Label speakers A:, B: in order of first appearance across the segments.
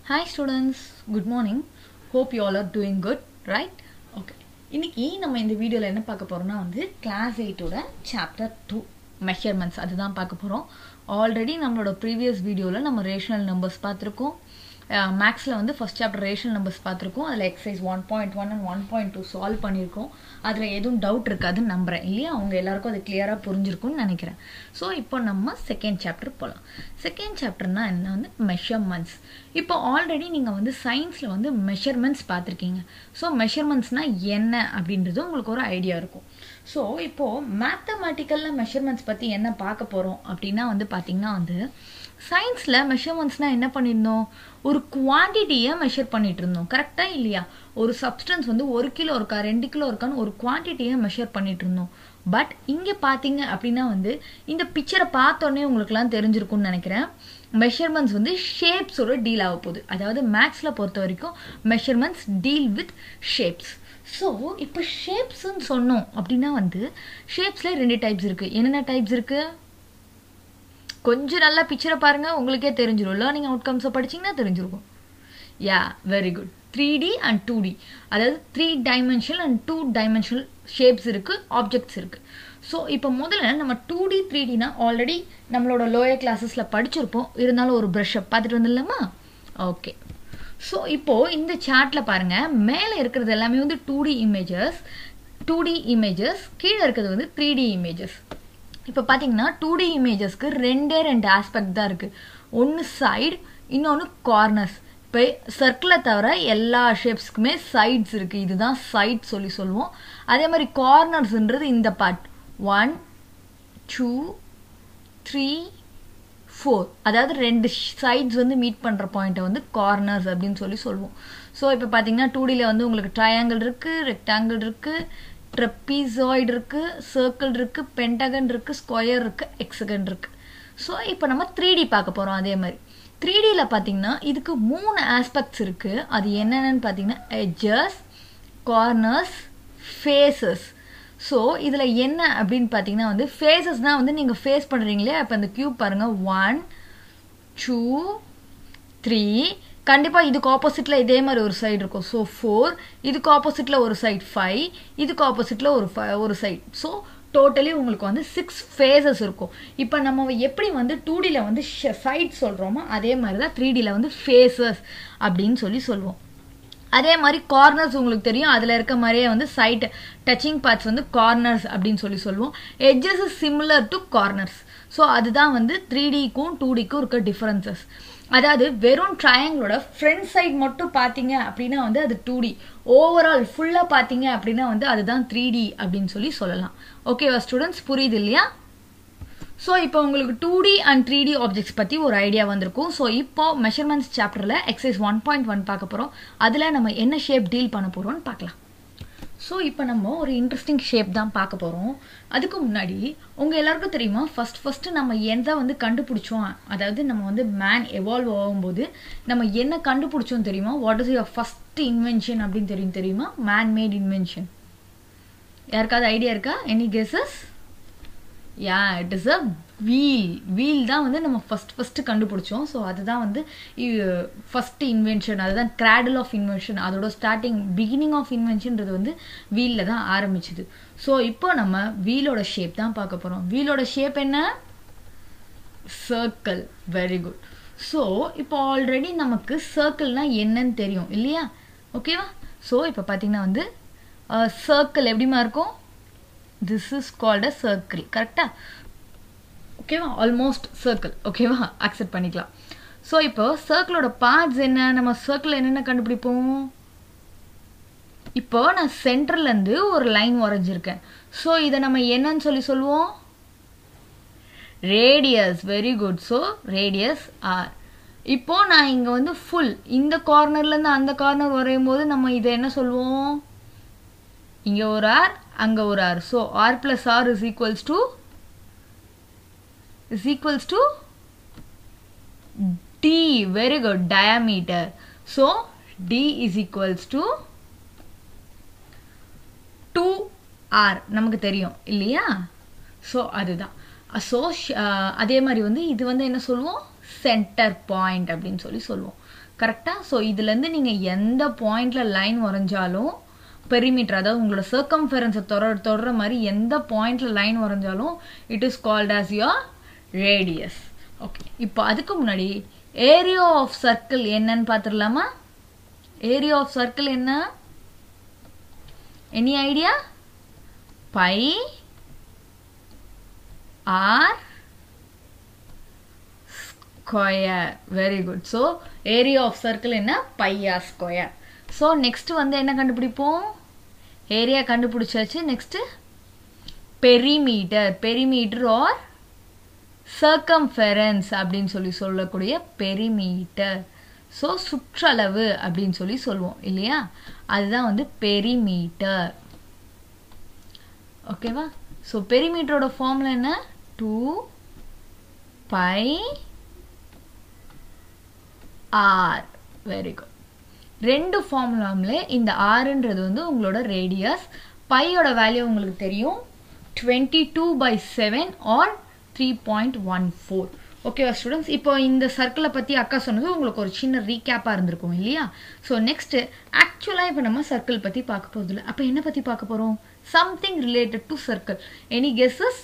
A: Hi students, good morning. Hope you all are doing good, right? Okay. இன்னைக்கு நம்ம இந்த வீடியோவில் என்ன பார்க்க போறோம்னா வந்து கிளாஸ் எயிட்டோட சாப்டர் டூ மெஷர்மெண்ட்ஸ் அதுதான் பார்க்க போகிறோம் ஆல்ரெடி நம்மளோட ப்ரீவியஸ் வீடியோவில் நம்ம ரேஷனல் நம்பர்ஸ் பார்த்துருக்கோம் மேக்ஸில் வந்து ஃபஸ்ட் சாப்டர் ரேஷனல் நம்பர்ஸ் பார்த்துருக்கோம் அதில் exercise one point one and one point two solve பண்ணியிருக்கோம் அதில் எதுவும் டவுட் இருக்காதுன்னு நம்புகிறேன் இல்லையா அவங்க எல்லாருக்கும் அது கிளியராக புரிஞ்சிருக்கும்னு நினைக்கிறேன் ஸோ இப்போ நம்ம செகண்ட் சாப்டர் போகலாம் செகண்ட் சாப்டர்னா என்ன வந்து மெஷர்மெண்ட்ஸ் இப்போ ஆல்ரெடி நீங்கள் வந்து சயின்ஸில் வந்து மெஷர்மெண்ட்ஸ் பார்த்துருக்கீங்க ஸோ மெஷர்மெண்ட்ஸ்னால் என்ன அப்படின்றது உங்களுக்கு ஒரு ஐடியா இருக்கும் ஸோ இப்போது மேத்தமேட்டிக்கலில் மெஷர்மெண்ட்ஸ் பற்றி என்ன பார்க்க போகிறோம் அப்படின்னா வந்து பார்த்திங்கன்னா வந்து சயின்ஸில் மெஷர்மெண்ட்ஸ்னால் என்ன பண்ணியிருந்தோம் ஒரு குவான்டிட்டியை மெஷர் பண்ணிட்டு இருந்தோம் கரெக்டாக இல்லையா ஒரு சப்ஸ்டன்ஸ் வந்து ஒரு கிலோ இருக்கா ரெண்டு கிலோ இருக்கான்னு ஒரு குவான்டிட்டியை மெஷர் பண்ணிட்டு இருந்தோம் பட் இங்கே பார்த்தீங்க அப்படின்னா வந்து இந்த பிக்சரை பார்த்தோன்னே உங்களுக்குலாம் தெரிஞ்சிருக்கும்னு நினைக்கிறேன் மெஷர்மெண்ட்ஸ் வந்து ஷேப்ஸோட டீல் ஆக போகுது அதாவது மேக்ஸில் பொறுத்த வரைக்கும் measurements deal with shapes so இப்போ ஷேப்ஸ்ன்னு சொன்னோம் அப்படின்னா வந்து ஷேப்ஸில் ரெண்டு டைப்ஸ் இருக்குது என்னென்ன டைப்ஸ் இருக்குது கொஞ்சம் நல்லா பிக்சரை பாருங்கள் உங்களுக்கே தெரிஞ்சிடும் லேர்னிங் அவுட்கம்ஸை படிச்சிங்கன்னா தெரிஞ்சிருக்கும் yeah very good three D and two D அதாவது three dimensional and two dimensional shapes இருக்குது ஆப்ஜெக்ட்ஸ் இருக்குது ஸோ இப்போ முதல்ல நம்ம டூ டி த்ரீ டினா ஆல்ரெடி நம்மளோட லோயர் கிளாஸஸில் படிச்சிருப்போம் இருந்தாலும் ஒரு ப்ரஷ்ஷை பார்த்துட்டு வந்துடலாமா ஓகே ஸோ இப்போது இந்த சார்ட்டில் பாருங்கள் மேலே இருக்கிறது எல்லாமே வந்து two D images two D images கீழே இருக்கிறது வந்து த்ரீ டி இமேஜஸ் இப்போ பார்த்தீங்கன்னா டூ டி இமேஜஸ்க்கு ரெண்டே ரெண்டு ஆஸ்பெக்ட் தான் இருக்குது ஒன்று சைடு இன்னொன்று கார்னர்ஸ் இப்போ சர்க்கிளை தவிர எல்லா ஷேப்ஸ்க்குமே சைட்ஸ் இருக்குது இதுதான் சைட் சொல்லி சொல்லுவோம் அதே மாதிரி கார்னர்ஸ்ன்றது இந்த part one two three four அதாவது ரெண்டு சைட்ஸ் வந்து மீட் பண்ணுற பாயிண்ட்டை வந்து கார்னர்ஸ் அப்படின்னு சொல்லி சொல்லுவோம் ஸோ இப்போ பார்த்தீங்கன்னா டூ டியில் வந்து உங்களுக்கு ட்ரையாங்கிள் இருக்குது ரெக்டாங்கிள் இருக்குது ட்ரெப்பீசாய்டு இருக்குது சர்க்கிள் இருக்குது பென்டகன் இருக்குது ஸ்கொயர் இருக்குது எக்ஸகன் இருக்குது ஸோ இப்போ நம்ம த்ரீ டி பார்க்க போகிறோம் அதே மாதிரி த்ரீ டியில் பார்த்தீங்கன்னா இதுக்கு மூணு ஆஸ்பெக்ட்ஸ் இருக்குது அது என்னென்னு பார்த்தீங்கன்னா எட்ஜஸ் கார்னர்ஸ் ஃபேஸஸ் ஸோ இதில் என்ன அப்படின்னு பார்த்தீங்கன்னா வந்து ஃபேஸஸ்னால் வந்து நீங்கள் ஃபேஸ் பண்ணுறீங்களே அப்போ அந்த க்யூப் பாருங்கள் ஒன் டூ த்ரீ கண்டிப்பாக இதுக்கு ஆப்போசிட்டில் இதே மாதிரி ஒரு சைடு இருக்கும் ஸோ ஃபோர் இதுக்கு ஆப்போசிட்டில் ஒரு சைட் ஃபைவ் இதுக்கு ஆப்போசிட்டில் ஒரு ஃபை ஒரு சைட் ஸோ டோட்டலி உங்களுக்கு வந்து சிக்ஸ் ஃபேஸஸ் இருக்கும் இப்போ நம்ம எப்படி வந்து டூ டியில் வந்து சைட் சொல்கிறோமோ அதே மாதிரி தான் த்ரீ டியில் வந்து ஃபேஸஸ் அப்படின்னு சொல்லி சொல்லுவோம் அதே மாதிரி கார்னர்ஸ் உங்களுக்கு தெரியும் அதில் இருக்க மாதிரியே வந்து சைட் டச்சிங் பார்ட்ஸ் வந்து கார்னர்ஸ் அப்படின்னு சொல்லி சொல்லுவோம் edges is similar to corners so அதுதான் வந்து த்ரீ டிக்கும் டூ டிக்கும் இருக்க டிஃப்ரென்சஸ் அதாவது வெறும் ட்ரையாங்கிளோட ஃப்ரண்ட் சைட் மட்டும் பார்த்தீங்க அப்படின்னா வந்து அது டூ டி ஓவரால் ஃபுல்லாக பார்த்தீங்க அப்படின்னா வந்து அதுதான் த்ரீ டி அப்படின்னு சொல்லி சொல்லலாம் ஓகேவா ஸ்டூடெண்ட்ஸ் புரியுது இல்லையா ஸோ இப்போ உங்களுக்கு two D and three D objects பற்றி ஒரு ஐடியா வந்திருக்கும் ஸோ இப்போ மெஷர்மெண்ட்ஸ் சாப்டரில் எக்ஸசைஸ் ஒன் பாயிண்ட் ஒன் பார்க்க போகிறோம் அதில் நம்ம என்ன ஷேப் டீல் பண்ண போகிறோம்னு பார்க்கலாம் ஸோ இப்போ நம்ம ஒரு இன்ட்ரெஸ்டிங் ஷேப் தான் பார்க்க போகிறோம் அதுக்கு முன்னாடி உங்கள் எல்லாருக்கும் தெரியுமா ஃபஸ்ட் ஃபஸ்ட்டு நம்ம எதை வந்து கண்டுபிடிச்சோம் அதாவது நம்ம வந்து மேன் எவால்வ் ஆகும்போது நம்ம என்ன கண்டுபிடிச்சோம் தெரியுமா what is your first invention அப்படின்னு தெரியும் தெரியுமா மேன் மேட் இன்வென்ஷன் யாருக்காவது ஐடியா இருக்கா any guesses yeah it is a wheel wheel தான் வந்து நம்ம ஃபஸ்ட் ஃபஸ்ட்டு கண்டுபிடிச்சோம் ஸோ அதுதான் வந்து ஃபஸ்ட்டு இன்வென்ஷன் அதுதான் கிராடல் ஆஃப் இன்வென்ஷன் அதோட ஸ்டார்டிங் பிகினிங் ஆஃப் இன்வென்ஷன்றது வந்து வீலில் தான் ஆரம்பிச்சுது ஸோ இப்போ நம்ம வீலோட ஷேப் தான் பார்க்க போகிறோம் வீலோட ஷேப் என்ன சர்க்கிள் வெரி குட் ஸோ இப்போ ஆல்ரெடி நமக்கு சர்க்கிள்னா என்னன்னு தெரியும் இல்லையா ஓகேவா ஸோ இப்போ பார்த்தீங்கன்னா வந்து சர்க்கிள் எப்படிமா இருக்கும் this is called a circle கரெக்டாக ஓகேவா ஆல்மோஸ்ட் சர்க்கிள் ஓகேவா அக்செப்ட் பண்ணிக்கலாம் ஸோ இப்போ சர்க்கிளோட பார்ட்ஸ் என்ன நம்ம சர்க்கிள் என்னென்ன கண்டுபிடிப்போம் இப்போ நான் சென்டர்லேருந்து ஒரு லைன் வரைஞ்சிருக்கேன் ஸோ இதை நம்ம என்னன்னு சொல்லி சொல்லுவோம் radius very good so radius R இப்போ நான் இங்கே வந்து ஃபுல் இந்த கார்னர்லேருந்து அந்த கார்னர் வரையும் போது நம்ம இதை என்ன சொல்லுவோம் இங்கே ஒரு ஆர் அங்கே ஒரு R so R plus R is equals to is equals to D very good diameter so D is equals to two R நமக்கு தெரியும் இல்லையா ஸோ அதுதான் ஸோ அதே மாதிரி வந்து இது வந்து என்ன சொல்லுவோம் சென்டர் பாயிண்ட் அப்படின்னு சொல்லி சொல்லுவோம் கரெக்டாக ஸோ இதுலேருந்து நீங்கள் எந்த பாயிண்டில் லைன் வரைஞ்சாலும் பெரிமீட்டர் அதாவது உங்களோட சர்க்கம்ஃபரன்ஸை தொட தொடர மாதிரி எந்த பாயிண்டில் லைன் வரைஞ்சாலும் it is called as your radius okay இப்போ அதுக்கு முன்னாடி ஏரியா ஆஃப் சர்க்கிள் என்னன்னு பார்த்துடலாமா ஏரியா ஆஃப் சர்க்கிள் என்ன any idea pi R square very good so area of circle என்ன pi R square so next வந்து என்ன கண்டுபிடிப்போம் ஏரியா கண்டுபிடிச்சாச்சு next perimeter perimeter or circumference அப்படின்னு சொல்லி சொல்லக்கூடிய பெரிமீட்டர் ஸோ சுற்றளவு அப்படின்னு சொல்லி சொல்லுவோம் இல்லையா அதுதான் வந்து பெரிமீட்டர் ஓகேவா ஸோ பெரிமீட்டரோட ஃபார்முலா என்ன two pi R very good ரெண்டு ஃபார்முலாம்ல இந்த ஆறுன்றது வந்து உங்களோட ரேடியஸ் பையோட வேல்யூ உங்களுக்கு தெரியும் twenty two by seven or three point one four ஓகேவா ஸ்டூடெண்ட்ஸ் இப்போ இந்த சர்க்கிளை பற்றி அக்கா சொன்னது உங்களுக்கு ஒரு சின்ன ரீகேப்பாக இருந்திருக்கும் இல்லையா ஸோ நெக்ஸ்ட்டு ஆக்சுவலாக இப்போ நம்ம சர்க்கிள் பற்றி பார்க்க போகிறதில்ல அப்போ என்ன பற்றி பார்க்க போகிறோம் something related to circle any guesses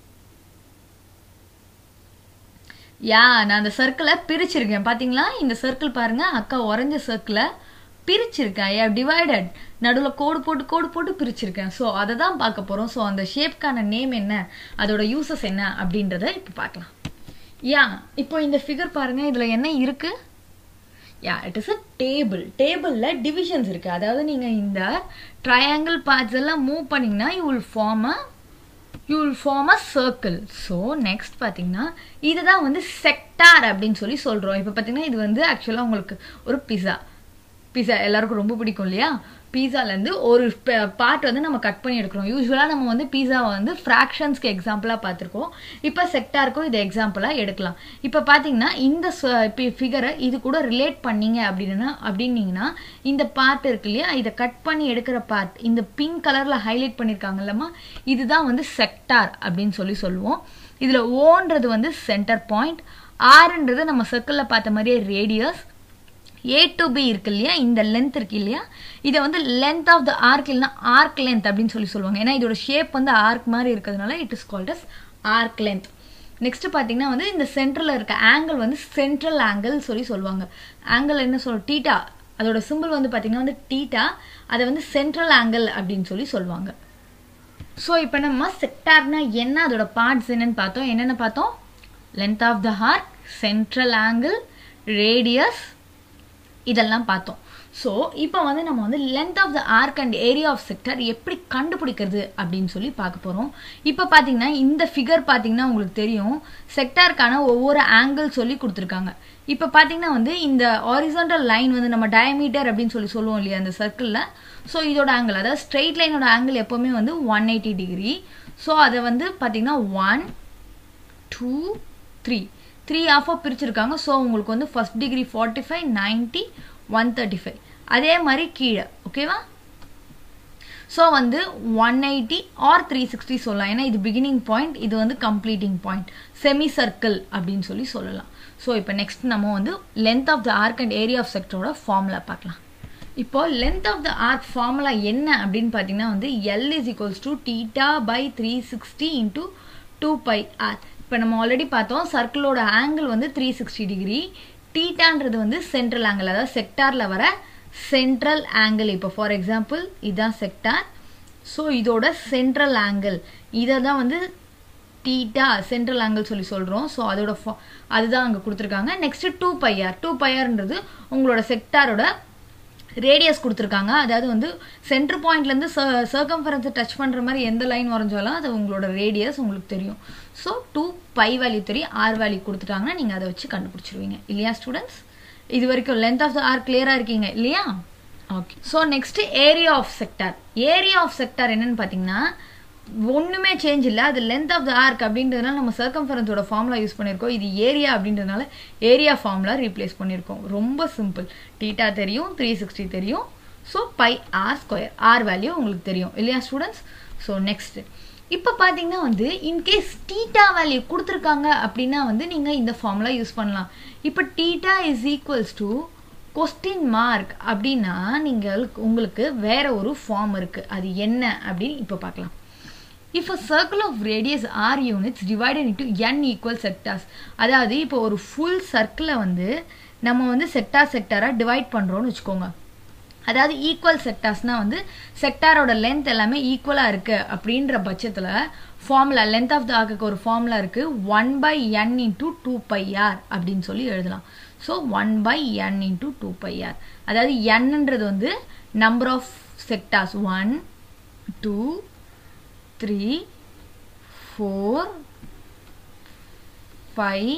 A: yeah நான் அந்த சர்க்கிளை பிரிச்சிருக்கேன் பார்த்தீங்களா இந்த சர்க்கிள் பாருங்க அக்கா உறைஞ்ச சர்க்கிளை பிரிச்சிருக்கேன் ஐ டிவைடட் நடுவில் கோடு போட்டு கோடு போட்டு பிரிச்சிருக்கேன் ஸோ அதை தான் பார்க்க போகிறோம் ஸோ அந்த ஷேப்க்கான நேம் என்ன அதோட யூசஸ் என்ன அப்படின்றத இப்போ பார்க்கலாம் யா இப்போ இந்த ஃபிகர் பாருங்க இதில் என்ன இருக்கு yeah it is a table டேபிளில் டிவிஷன்ஸ் இருக்குது அதாவது நீங்கள் இந்த ட்ரையாங்கிள் பார்ட்ஸ் எல்லாம் மூவ் பண்ணிங்கன்னா you will form a you will form a circle so next பார்த்தீங்கன்னா இதுதான் வந்து செக்டார் அப்படின்னு சொல்லி சொல்கிறோம் இப்போ பார்த்தீங்கன்னா இது வந்து ஆக்சுவலாக உங்களுக்கு ஒரு பிஸா பிஸா எல்லாருக்கும் ரொம்ப பிடிக்கும் இல்லையா பீஸாலேருந்து ஒரு பார்ட் வந்து நம்ம கட் பண்ணி எடுக்கிறோம் யூஸ்வலாக நம்ம வந்து பீஸாவை வந்து ஃப்ராக்ஷன்ஸ்க்கு எக்ஸாம்பிளாக பார்த்துருக்கோம் இப்போ செக்டாருக்கும் இது எக்ஸாம்பிளாக எடுக்கலாம் இப்போ பார்த்தீங்கன்னா இந்த ஃபிகரை இது கூட ரிலேட் பண்ணீங்க அப்படின்னா அப்படின்னீங்கன்னா இந்த பார்ட் இருக்கு இல்லையா இதை கட் பண்ணி எடுக்கிற பார்ட் இந்த பிங்க் கலரில் ஹைலைட் பண்ணியிருக்காங்கல்லம்மா இதுதான் வந்து செக்டார் அப்படின்னு சொல்லி சொல்லுவோம் இதில் ஓன்றது வந்து சென்டர் பாயிண்ட் ஆறுன்றது நம்ம சர்க்கிளில் பார்த்த மாதிரியே ரேடியஸ் ஏ டு பி இருக்கு இல்லையா இந்த லென்த் இருக்கு இல்லையா இதை வந்து லென்த் ஆஃப் த ஆர்க் இல்லைனா ஆர்க் லென்த் அப்படின்னு சொல்லி சொல்லுவாங்க ஏன்னா இதோட ஷேப் வந்து ஆர்க் மாதிரி இருக்கிறதுனால it is called as arc length next பார்த்தீங்கன்னா வந்து இந்த சென்ட்ரலில் இருக்க ஆங்கிள் வந்து சென்ட்ரல் ஆங்கிள் சொல்லி சொல்லுவாங்க ஆங்கிள் என்ன சொல் டீட்டா அதோட சிம்பிள் வந்து பார்த்தீங்கன்னா வந்து டீட்டா அதை வந்து சென்ட்ரல் ஆங்கிள் அப்படின்னு சொல்லி சொல்லுவாங்க ஸோ இப்போ நம்ம செக்டார்னா என்ன அதோட பார்ட்ஸ் என்னன்னு பார்த்தோம் என்னென்ன பார்த்தோம் length of the chord central angle radius இதெல்லாம் பார்த்தோம் ஸோ இப்போ வந்து நம்ம வந்து length of the arc and area of sector எப்படி கண்டுபிடிக்கிறது அப்படின்னு சொல்லி பார்க்க போகிறோம் இப்போ பார்த்தீங்கன்னா இந்த ஃபிகர் பார்த்தீங்கன்னா உங்களுக்கு தெரியும் செக்டாருக்கான ஒவ்வொரு ஆங்கிள் சொல்லி கொடுத்துருக்காங்க இப்போ பார்த்தீங்கன்னா வந்து இந்த ஆரிசன்டல் லைன் வந்து நம்ம டயமீட்டர் அப்படின்னு சொல்லி சொல்லுவோம் இல்லையா அந்த சர்க்கிளில் ஸோ இதோட ஆங்கிள் அதாவது ஸ்ட்ரெயிட் லைனோட ஆங்கிள் எப்போவுமே வந்து ஒன் எயிட்டி டிகிரி ஸோ அதை வந்து பார்த்தீங்கன்னா ஒன் டூ த்ரீ த்ரீ ஆஃபாக பிரிச்சிருக்காங்க ஸோ உங்களுக்கு வந்து first degree forty five ninety one thirty five அதே மாதிரி கீழே ஓகேவா ஸோ வந்து one eighty or three sixty சொல்லலாம் ஏன்னா இது பிகினிங் பாயிண்ட் இது வந்து கம்ப்ளீட்டிங் பாயிண்ட் செமி சர்க்கிள் அப்படின்னு சொல்லி சொல்லலாம் ஸோ இப்போ நெக்ஸ்ட் நம்ம வந்து length of the arc and area of செக்டரோட ஃபார்முலா பார்க்கலாம் இப்போ length of the arc formula என்ன அப்படின்னு பார்த்தீங்கன்னா வந்து L is equals to theta by three sixty into two pi R இப்போ நம்ம ஆல்ரெடி பார்த்தோம் சர்க்கிளோட ஆங்கிள் வந்து த்ரீ சிக்ஸ்டி டிகிரி டீட்டான்றது வந்து சென்ட்ரல் ஆங்கிள் அதாவது செக்டாரில் வர சென்ட்ரல் ஆங்கிள் இப்போ ஃபார் எக்ஸாம்பிள் இதுதான் செக்டார் ஸோ இதோட சென்ட்ரல் ஆங்கிள் இதை தான் வந்து டீட்டா சென்ட்ரல் ஆங்கிள் சொல்லி சொல்கிறோம் ஸோ அதோட அதுதான் அங்கே கொடுத்துருக்காங்க நெக்ஸ்ட்டு டூ பையார் டூ பையார்ன்றது உங்களோட செக்டாரோட ரேடியஸ் கொடுத்துருக்காங்க அதாவது வந்து சென்டர் பாயிண்ட்லேருந்து சர்க்கம்ஃபரன்ஸை டச் பண்ணுற மாதிரி எந்த லைன் வரைஞ்சாலும் அது உங்களோட ரேடியஸ் உங்களுக்கு தெரியும் ஸோ டூ பை வேல்யூ தெரியும் ஆர் வேல்யூ கொடுத்துட்டாங்கன்னா நீங்கள் அதை வச்சு கண்டுபிடிச்சிருவீங்க இல்லையா ஸ்டூடெண்ட்ஸ் இது வரைக்கும் லென்த் ஆஃப் த ஆர் கிளியராக இருக்கீங்க இல்லையா okay so next area of sector area of sector என்னன்னு பார்த்தீங்கன்னா ஒன்றுமே சேஞ்ச் இல்லை அது லென்த் ஆஃப் த ஆர்க் அப்படின்றதுனால நம்ம சர்க்கம்ஃபரன்ஸோட ஃபார்முலா யூஸ் பண்ணியிருக்கோம் இது ஏரியா அப்படின்றதுனால ஏரியா ஃபார்முலா ரீப்ளேஸ் பண்ணியிருக்கோம் ரொம்ப சிம்பிள் டீட்டா தெரியும் த்ரீ சிக்ஸ்டி தெரியும் so pi R square R value உங்களுக்கு தெரியும் இல்லையா ஸ்டூடெண்ட்ஸ் ஸோ நெக்ஸ்ட் இப்போ பார்த்தீங்கன்னா வந்து இன்கேஸ் டீட்டா வேல்யூ கொடுத்துருக்காங்க அப்படின்னா வந்து நீங்கள் இந்த ஃபார்முலா யூஸ் பண்ணலாம் இப்போ theta is equals to question mark அப்படின்னா நீங்கள் உங்களுக்கு வேற ஒரு ஃபார்ம் இருக்குது அது என்ன அப்படின்னு இப்போ பார்க்கலாம் if a circle of radius R units divided into N equal sectors அதாவது இப்போ ஒரு ஃபுல் சர்க்கிளை வந்து நம்ம வந்து செக்டார் செக்டாராக டிவைட் பண்ணுறோன்னு வச்சுக்கோங்க அதாவது ஈக்குவல் செக்டார்ஸ்னால் வந்து செக்டாரோட லென்த் எல்லாமே ஈக்குவலாக இருக்குது அப்படின்ற பட்சத்தில் ஃபார்முலா லென்த் ஆஃப் த ஆர்க்குக்கு ஒரு ஃபார்முலா இருக்குது one by N into two pi R அப்படின்னு சொல்லி எழுதலாம் so one by N into two pi R அதாவது என்னன்றது வந்து number of sectors one two three four five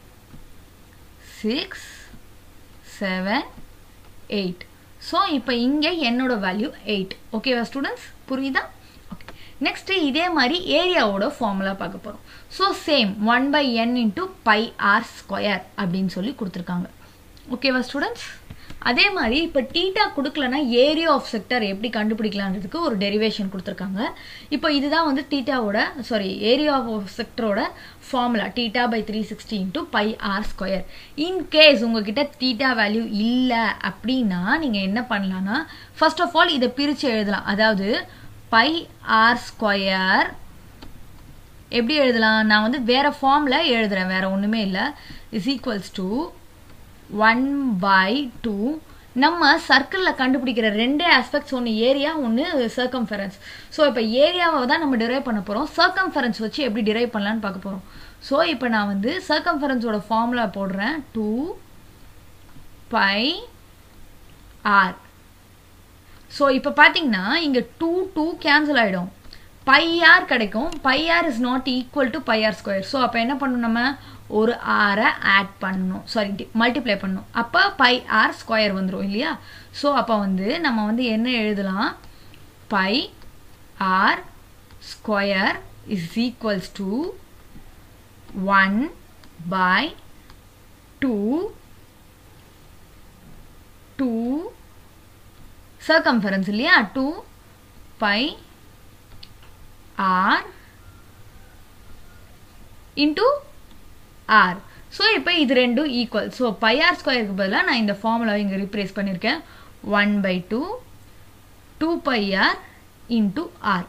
A: six seven eight so இப்போ இங்கே என்னோட வேல்யூ எயிட் ஓகேவா ஸ்டூடெண்ட்ஸ் புரியுதா ஓகே நெக்ஸ்ட்டு இதே மாதிரி ஏரியாவோட ஃபார்முலா பார்க்க போகிறோம் so same one by N into pi R square அப்படின்னு சொல்லி கொடுத்துருக்காங்க ஓகேவா ஸ்டூடெண்ட்ஸ் அதே மாதிரி இப்போ டீட்டா கொடுக்கலனா ஏரியா ஆஃப் செக்டர் எப்படி கண்டுபிடிக்கலான்றதுக்கு ஒரு டெரிவேஷன் கொடுத்துருக்காங்க இப்போ இதுதான் வந்து டீட்டாவோட சாரி ஏரியா ஆஃப் செக்டரோட formula theta by three sixty into pi R square in case உங்ககிட்ட டீட்டா வேல்யூ இல்லை அப்படின்னா நீங்கள் என்ன பண்ணலான்னா ஃபர்ஸ்ட் ஆஃப் ஆல் இதை பிரித்து எழுதலாம் அதாவது பை ஆர் ஸ்கொயர் எப்படி எழுதலாம் நான் வந்து வேற ஃபார்மில் எழுதுறேன் வேற ஒன்றுமே இல்லை is equals to one by two நம்ம சர்க்கிளில் கண்டுபிடிக்கிற ரெண்டே ஆஸ்பெக்ட்ஸ் ஒன்று ஏரியா ஒன்று சர்க்கம்ஃபரன்ஸ் ஸோ இப்போ ஏரியாவை தான் நம்ம டிரைவ் பண்ண போகிறோம் சர்க்கம்ஃபரன்ஸ் வச்சு எப்படி டிரைவ் பண்ணலான்னு பார்க்க போகிறோம் ஸோ இப்போ நான் வந்து சர்க்கம்ஃபரன்ஸோட ஃபார்முலா போடுறேன் டூ பை ஆர் ஸோ இப்போ பார்த்தீங்கன்னா இங்கே டூ டூ கேன்சல் ஆகிடும் பை ஆர் கிடைக்கும் pi R is not equal to pi R square so அப்போ என்ன பண்ணணும் நம்ம ஒரு ஆரை ஆட் பண்ணணும் சாரி மல்டிப்ளை பண்ணணும் அப்போ பை ஆர் ஸ்கொயர் வந்துடும் இல்லையா ஸோ அப்போ வந்து நம்ம வந்து என்ன எழுதலாம் pi R square is equals to one by two two circumference இல்லையா two pi R into R so இப்போ இது ரெண்டும் ஈக்குவல் ஸோ பை ஆர் ஸ்கொயருக்கு பதிலாக நான் இந்த ஃபார்முலாவை இங்கே ரீப்ளேஸ் பண்ணியிருக்கேன் one by two two pi R into R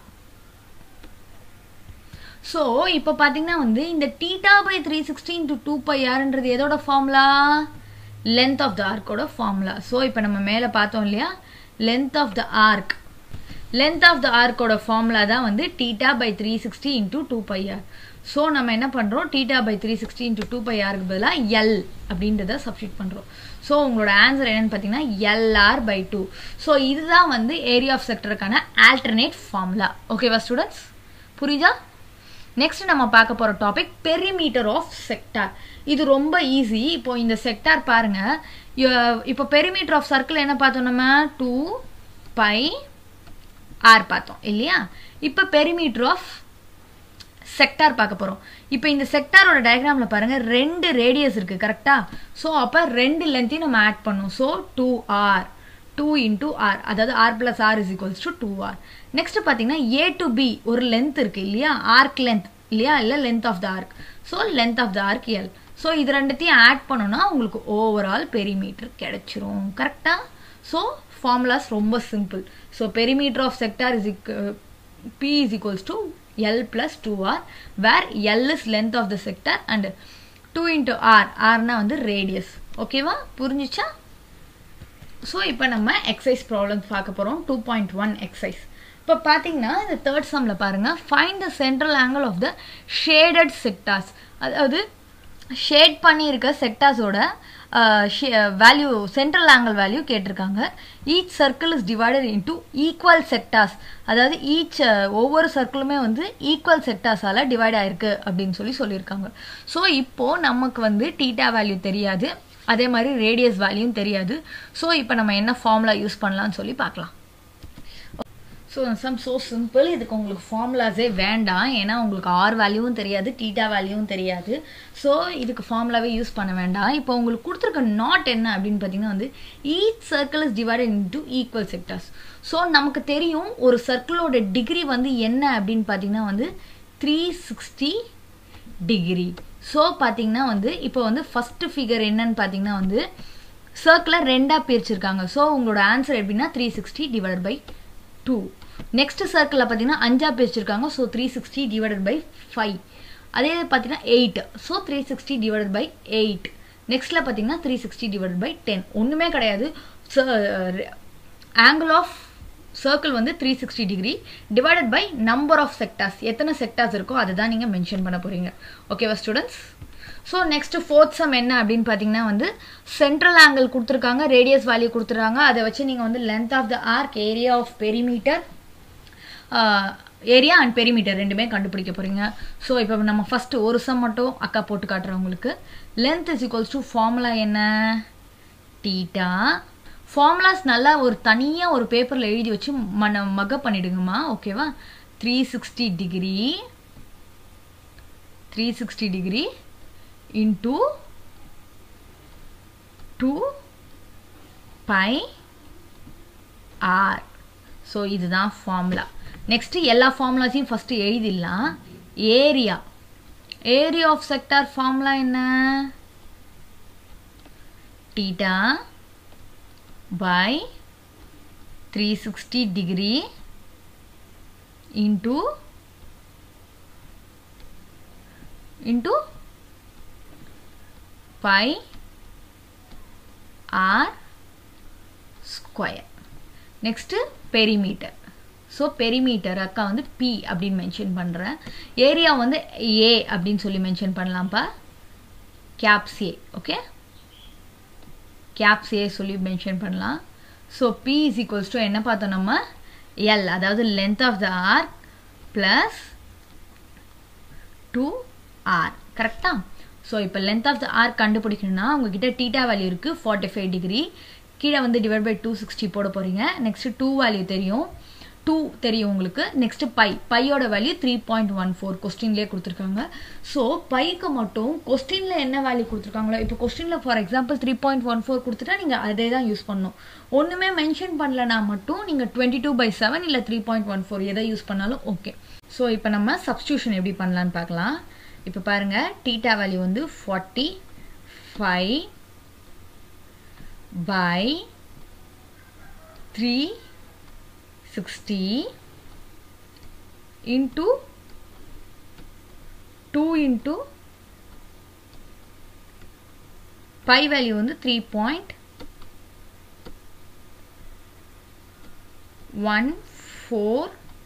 A: so இப்போ பார்த்தீங்கன்னா வந்து இந்த theta by three sixty into two pi ஆர்ன்றது எதோட ஃபார்முலா லென்த் ஆஃப் த ஆர்க்கோட ஃபார்முலா ஸோ இப்போ நம்ம மேலே பார்த்தோம் இல்லையா length of the arc length of the ஆர்க்கோட ஃபார்முலா தான் வந்து theta by three sixty into two pi R so நம்ம என்ன பண்ணுறோம் theta by three sixty into two pi ஆருக்கு பதிலாக எல் அப்படின்றத சப்ஸ்டியூட் பண்ணுறோம் ஸோ உங்களோட ஆன்சர் என்னன்னு பார்த்தீங்கன்னா எல்ஆர் பை டூ ஸோ இதுதான் வந்து ஏரியா ஆஃப் செக்டருக்கான ஆல்டர்னேட் ஃபார்முலா ஓகேவா ஸ்டூடெண்ட்ஸ் புரியுதா நெக்ஸ்ட் நம்ம பார்க்க போகிற டாபிக் பெரிமீட்டர் ஆஃப் செக்டார் இது ரொம்ப ஈஸி இப்போ இந்த செக்டார் பாருங்க இப்போ பெரிமீட்டர் ஆஃப் சர்க்கிள் என்ன பார்த்தோம் நம்ம டூ பை ஆர் பார்த்தோம் இல்லையா இப்போ பெரிமீட்டர் ஆஃப் செக்டார் பார்க்க போகிறோம் இப்போ இந்த செக்டாரோட டயக்ராமில் பாருங்கள் ரெண்டு ரேடியஸ் இருக்குது கரெக்டாக ஸோ அப்போ ரெண்டு லென்த்தையும் நம்ம ஆட் பண்ணும் so two R two into R அதாவது R plus R is equals to two R next பார்த்தீங்கன்னா ஏ டு பி ஒரு லென்த் இருக்குது இல்லையா ஆர்க் லென்த் இல்லையா இல்லை length of the arc so length of the arc L so இது ரெண்டுத்தையும் add பண்ணோன்னா உங்களுக்கு ஓவரால் பெரிமீட்டர் கிடைச்சிரும் கரெக்டாக ஸோ ஃபார்முலாஸ் ரொம்ப simple so perimeter of sector is P is equals to L plus 2R where L is length of the sector and 2 into R Rனா வந்து radius ஓகேவா புரிஞ்சிச்சா ஸோ இப்போ நம்ம எக்ஸசைஸ் ப்ராப்ளம்ஸ் பார்க்க போகிறோம் டூ பாயிண்ட் ஒன் எக்ஸசைஸ் இப்போ பார்த்தீங்கன்னா இந்த தேர்ட் சம்மில் பாருங்கள் find the central angle of the shaded sectors அதாவது ஷேட் பண்ணியிருக்க செக்டார்ஸோட வேல்யூ சென்ட்ரல் ஆங்கிள் வேல்யூ கேட்டிருக்காங்க each circle is divided into equal sectors அதாவது ஈச் ஒவ்வொரு சர்க்கிளுமே வந்து ஈக்குவல் செக்டார்ஸால் டிவைட் ஆயிருக்கு அப்படின்னு சொல்லி சொல்லியிருக்காங்க ஸோ இப்போது நமக்கு வந்து டீட்டா வேல்யூ தெரியாது அதே மாதிரி ரேடியஸ் வேல்யூவும் தெரியாது ஸோ இப்போ நம்ம என்ன ஃபார்முலா யூஸ் பண்ணலாம்னு சொல்லி பார்க்கலாம் ஸோ சம் ஸோ சிம்பிள் இதுக்கு உங்களுக்கு ஃபார்முலாஸே வேண்டாம் ஏன்னா உங்களுக்கு ஆர் வேல்யூவும் தெரியாது டீட்டா வேல்யூவும் தெரியாது ஸோ இதுக்கு ஃபார்முலாவே யூஸ் பண்ண வேண்டாம் இப்போ உங்களுக்கு கொடுத்துருக்க நாட் என்ன அப்படின்னு பார்த்தீங்கன்னா வந்து each circle is divided into equal sectors so நமக்கு தெரியும் ஒரு சர்க்கிளோட டிகிரி வந்து என்ன அப்படின்னு பார்த்தீங்கன்னா வந்து த்ரீ சிக்ஸ்டி டிகிரி ஸோ பார்த்தீங்கன்னா வந்து இப்போ வந்து ஃபஸ்ட்டு ஃபிகர் என்னன்னு பார்த்தீங்கன்னா வந்து சர்க்கிளை ரெண்டாக பிரிச்சிருக்காங்க ஸோ உங்களோட ஆன்சர் எப்படின்னா three sixty divided by two next சர்க்கிளில் பார்த்தீங்கன்னா அஞ்சா பிரிச்சிருக்காங்க so three sixty divided by five அதே பார்த்தீங்கன்னா eight so three sixty divided by eight நெக்ஸ்ட்டில் பார்த்தீங்கன்னா three sixty divided by ten ஒன்றுமே கிடையாது ஆங்கிள் ஆஃப் சர்க்கிள் வந்து three sixty degree divided by number of sectors எத்தனை செக்டார்ஸ் இருக்கோ அதை தான் நீங்கள் மென்ஷன் பண்ண போகிறீங்க ஓகேவா students so next fourth sum என்ன அப்படின்னு பார்த்தீங்கன்னா வந்து சென்ட்ரல் ஆங்கிள் கொடுத்துருக்காங்க ரேடியஸ் வேல்யூ கொடுத்துருக்காங்க அதை வச்சு நீங்கள் வந்து length of the arc area of perimeter area and perimeter ரெண்டுமே கண்டுபிடிக்க போகிறீங்க ஸோ இப்போ நம்ம ஃபஸ்ட்டு ஒரு சம் மட்டும் அக்கா போட்டு காட்டுறேன் உங்களுக்கு length is equals to formula என்ன டீட்டா ஃபார்முலாஸ் நல்லா ஒரு தனியாக ஒரு பேப்பரில் எழுதி வச்சு மன மக பண்ணிடுங்கம்மா ஓகேவா three sixty degree three sixty degree into 2 pi r so இதுதான் ஃபார்முலா நெக்ஸ்ட் எல்லா ஃபார்முலாஸையும் ஃபஸ்ட்டு எழுதிடலாம் area area of sector formula என்ன theta by three sixty degree into into pi r square next perimeter so perimeter அக்கா வந்து B அப்படின்னு mention பண்ணுறேன் area வந்து ஏ அப்படின்னு சொல்லி மென்ஷன் பண்ணலாம்ப்பா caps A okay caps A சொல்லி மென்ஷன் பண்ணலாம் so P is equals to என்ன பார்த்தோம் நம்ம எல் அதாவது length of the arc plus two R கரெக்டா ஸோ இப்போ லென்த் ஆஃப் த ஆர்க் கண்டுபிடிக்கணும்னா உங்ககிட்ட டீட்டா வேல்யூ இருக்குது ஃபார்ட்டி ஃபைவ் டிகிரி கீழே வந்து டிவைட் பை டூ சிக்ஸ்டி போட போகிறீங்க நெக்ஸ்ட்டு டூ வேல்யூ தெரியும் டூ தெரியும் உங்களுக்கு நெக்ஸ்ட் பை பையோட value three point one four கொஸ்டின்லேயே கொடுத்துருக்காங்க ஸோ பைக்கு மட்டும் கொஸ்டினில் என்ன வேல்யூ கொடுத்துருக்காங்களோ இப்போ கொஸ்டினில் for example three point one four கொடுத்துட்டா நீங்கள் அதே தான் யூஸ் பண்ணணும் ஒன்றுமே மென்ஷன் பண்ணலனா மட்டும் நீங்கள் டுவெண்ட்டி டூ பை செவன் இல்லை த்ரீ பாயிண்ட் ஒன் ஃபோர் எதை யூஸ் பண்ணாலும் ஓகே ஸோ இப்போ நம்ம சப்ஸ்டியூஷன் எப்படி பண்ணலான்னு பார்க்கலாம் இப்போ பாருங்க டீட்டா வேல்யூ வந்து forty five by three sixty into two into pi value வந்து three point one four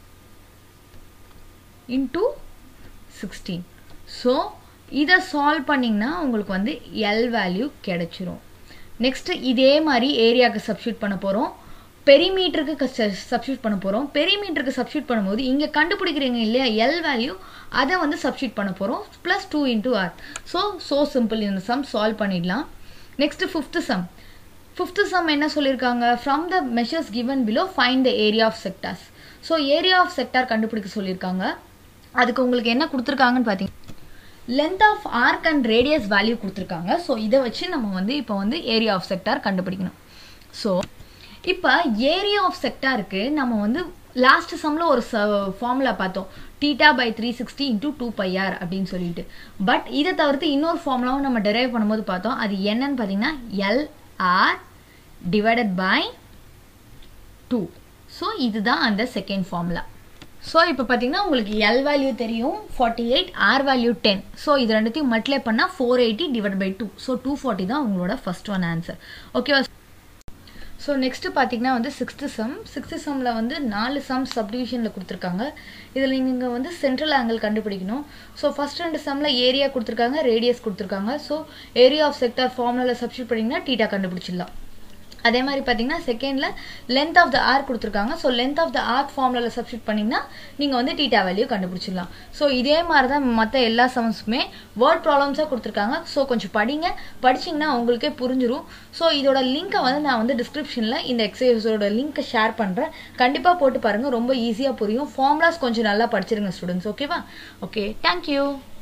A: into sixteen so இதை சால்வ் பண்ணிங்கன்னா உங்களுக்கு வந்து எல் வேல்யூ கிடைச்சிரும் நெக்ஸ்ட்டு இதே மாதிரி ஏரியாவுக்கு சப்ஸ்டியூட் பண்ண போகிறோம் பெரிமீட்டருக்கு சப்ஸ்டியூட் பண்ண போகிறோம் பெரிமீட்டருக்கு சப்ஸ்டியூட் பண்ணும்போது இங்கே கண்டுபிடிக்கிறீங்க இல்லையா எல் வேல்யூ அதை வந்து சப்ஸ்டியூட் பண்ண போகிறோம் plus two into R so so simple இந்த சம் சால்வ் பண்ணிடலாம் next fifth sum fifth sum என்ன சொல்லியிருக்காங்க from the measures given below find the area of sectors so area of sector கண்டுபிடிக்க சொல்லியிருக்காங்க அதுக்கு உங்களுக்கு என்ன கொடுத்துருக்காங்கன்னு பார்த்தீங்க length of arc and radius value கொடுத்துருக்காங்க ஸோ இதை வச்சு நம்ம வந்து இப்போ வந்து ஏரியா ஆஃப் செக்டார் கண்டுபிடிக்கணும் ஸோ இப்போ ஏரியா ஆஃப் செக்டாருக்கு நம்ம வந்து லாஸ்ட் சம்மில் ஒரு ஃபார்முலா பார்த்தோம் theta by three sixty into two pi r அப்படின்னு சொல்லிட்டு பட் இதை தவிர்த்து இன்னொரு ஃபார்முலாவும் நம்ம டெரைவ் பண்ணும்போது பார்த்தோம் அது என்னன்னு பார்த்தீங்கன்னா LR divided by two so இதுதான் அந்த செகண்ட் ஃபார்முலா ஸோ இப்போ பார்த்தீங்கன்னா உங்களுக்கு எல் வேல்யூ தெரியும் forty eight R value ten so இது ரெண்டுத்தையும் மல்டிப்ளை பண்ணால் four eighty divide by two so two forty தான் உங்களோட ஃபர்ஸ்ட் ஒன் ஆன்சர் ஓகேவா ஸோ நெக்ஸ்ட்டு பார்த்தீங்கன்னா வந்து சிக்ஸ்த்து சம் சிக்ஸ்த்து சம்மில் வந்து நாலு சம் சப்டிவிஷனில் கொடுத்துருக்காங்க இதில் நீங்கள் வந்து சென்ட்ரல் ஆங்கிள் கண்டுபிடிக்கணும் ஸோ ஃபஸ்ட் ரெண்டு சம்மில் ஏரியா கொடுத்துருக்காங்க ரேடியஸ் கொடுத்துருக்காங்க ஸோ ஏரியா ஆஃப் செக்டார் ஃபார்முலாவில் சப்ஸ்டியூட் பண்ணிங்கன்னா டீட்டா கண்டுபிடிச்சிடலாம் அதே மாதிரி பார்த்தீங்கன்னா செகண்டில் லென்த் ஆஃப் த ஆர் கொடுத்துருக்காங்க so length of the arc ஃபார்முலாவில் சப்ஸ்டியூட் பண்ணிங்கன்னா நீங்கள் வந்து டீட்டா வேல்யூ கண்டுபிடிச்சிடலாம் ஸோ இதே மாதிரி தான் மற்ற எல்லா சம்ஸுமே வேர்ட் ப்ராப்ளம்ஸாக கொடுத்துருக்காங்க ஸோ கொஞ்சம் படிங்க படிச்சிங்கன்னா உங்களுக்கே புரிஞ்சிடும் ஸோ இதோட லிங்க்கை வந்து நான் வந்து டிஸ்கிரிப்ஷனில் இந்த எக்ஸசைஸோட லிங்க்கை ஷேர் பண்ணுறேன் கண்டிப்பாக போட்டு பாருங்கள் ரொம்ப ஈஸியாக புரியும் ஃபார்முலாஸ் கொஞ்சம் நல்லா படிச்சிருங்க ஸ்டூடெண்ட்ஸ் ஓகேவா ஓகே தேங்க்யூ